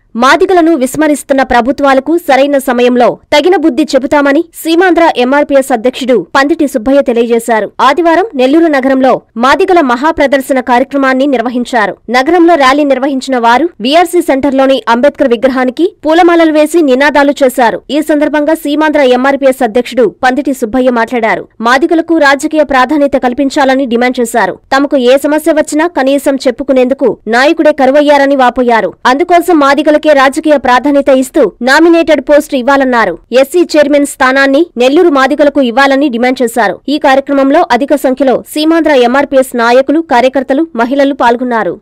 మాదిగలను విస్మరిస్తున్న ప్రభుత్వాలకు సరైన సమయంలో తగిన బుద్ధి చెబుతామని సీమాంధ్ర ఎంఆర్పీఎస్ అధ్యక్షుడు పందిటి సుబ్బయ్య తెలియజేశారు ఆదివారం నెల్లూరు నగరంలో మాదిగల మహాప్రదర్శన కార్యక్రమాన్ని నిర్వహించారు నగరంలో ర్యాలీ నిర్వహించిన వారు బీఆర్సీ సెంటర్లోని అంబేద్కర్ విగ్రహానికి పూలమాలలు వేసి నినాదాలు చేశారు ఈ సందర్భంగా సీమాంధ్ర ఎంఆర్పీఎస్ అధ్యక్షుడు పందిటి సుబ్బయ్య మాట్లాడారు మాదిగలకు రాజకీయ ప్రాధాన్యత కల్పించాలని డిమాండ్ చేశారు తమకు ఏ సమస్య వచ్చినా కనీసం చెప్పుకునేందుకు నాయకుడే కరువయ్యారని వాపోయారు అందుకోసం మాదిగలకే రాజకీయ ప్రాధాన్యత ఇస్తూ నామినేటెడ్ పోస్టు ఇవ్వాలన్నారు ఎస్సీ చైర్మన్ స్థానాన్ని నెల్లూరు మాదిగలకు ఇవ్వాలని డిమాండ్ చేశారు ఈ కార్యక్రమంలో అధిక సంఖ్యలో సీమాంధ్ర ఎంఆర్పీఎస్ నాయకులు కార్యకర్తలు మహిళలు పాల్గొన్నారు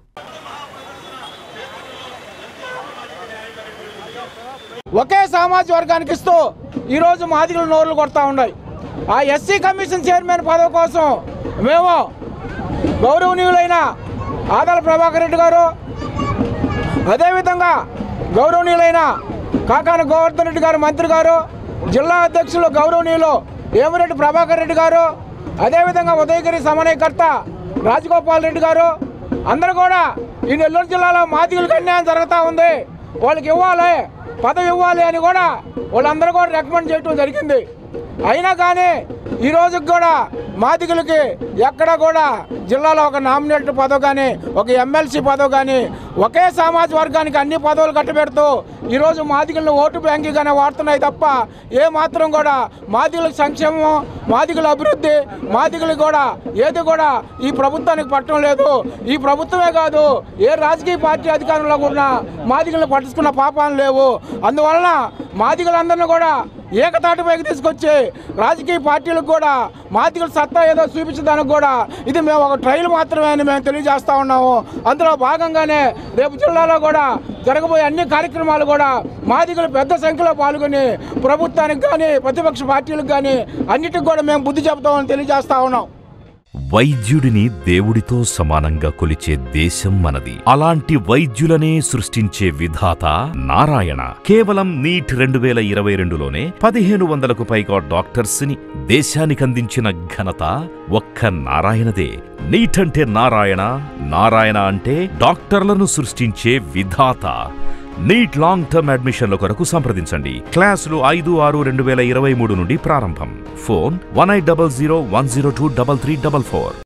ఒకే సామాజిక వర్గానికి ఇస్తూ ఈరోజు మాదిగలు నోర్లు కొడతా ఉన్నాయి ఆ ఎస్సీ కమిషన్ చైర్మన్ పదవి కోసం మేము గౌరవనీయులైన ఆదాల ప్రభాకర్ రెడ్డి గారు అదేవిధంగా గౌరవనీయులైన కాకాన గోవర్ధన్ రెడ్డి గారు మంత్రి గారు జిల్లా అధ్యక్షులు గౌరవనీయులు ఏమిరెడ్డి ప్రభాకర్ రెడ్డి గారు అదేవిధంగా ఉదయగిరి సమన్వయకర్త రాజగోపాల్ రెడ్డి గారు అందరూ కూడా ఈ నెల్లూరు జిల్లాలో మాదిగులకు అన్యాయం జరుగుతూ ఉంది వాళ్ళకి ఇవ్వాలి పదవి ఇవ్వాలి అని కూడా వాళ్ళందరూ కూడా రికమెండ్ చేయడం జరిగింది అయినా కానీ ఈ రోజుకి కూడా మాదిగులకి ఎక్కడ కూడా జిల్లాలో ఒక నామినేటెడ్ పదవి కానీ ఒక ఎమ్మెల్సీ పదవి కానీ ఒకే సామాజిక వర్గానికి అన్ని పదవులు కట్టబెడుతూ ఈరోజు మాదిగులను ఓటు బ్యాంకుగానే వాడుతున్నాయి తప్ప ఏ మాత్రం కూడా మాదిగుల సంక్షేమం మాదిగుల అభివృద్ధి మాదిగులు కూడా ఏది కూడా ఈ ప్రభుత్వానికి పట్టడం లేదు ఈ ప్రభుత్వమే కాదు ఏ రాజకీయ పార్టీ అధికారంలో కూడా మాదిగులను పట్టించుకున్న పాపాలు లేవు అందువలన మాదిగులందరినీ కూడా ఏకతాటిపైకి తీసుకొచ్చి రాజకీయ పార్టీలకు కూడా మాదిగుల సత్తా ఏదో చూపించడానికి కూడా ఇది మేము ఒక ట్రైల్ మాత్రమే అని మేము తెలియజేస్తా ఉన్నాము అందులో భాగంగానే రేపు జిల్లాలో కూడా జరగబోయే అన్ని కార్యక్రమాలు కూడా మాదిగులు పెద్ద సంఖ్యలో పాల్గొని ప్రభుత్వానికి కానీ ప్రతిపక్ష పార్టీలకు కానీ అన్నిటికి కూడా మేము బుద్ధి చెబుతామని తెలియజేస్తా ఉన్నాం వైద్యుడిని దేవుడితో సమానంగా కొలిచే దేశం మనది అలాంటి వైద్యులనే సృష్టించే విధాత నారాయణ కేవలం నీట్ రెండు వేల ఇరవై రెండులోనే పదిహేను వందలకు పైగా డాక్టర్స్ ని దేశానికందించిన ఘనత ఒక్క నారాయణదే నీట్ అంటే నారాయణ నారాయణ అంటే డాక్టర్లను సృష్టించే విధాత నీట్ లాంగ్ టర్మ్ అడ్మిషన్ల కొరకు సంప్రదించండి క్లాసులు ఐదు ఆరు రెండు వేల ఇరవై మూడు నుండి ప్రారంభం phone one eight double zero one zero two double three double four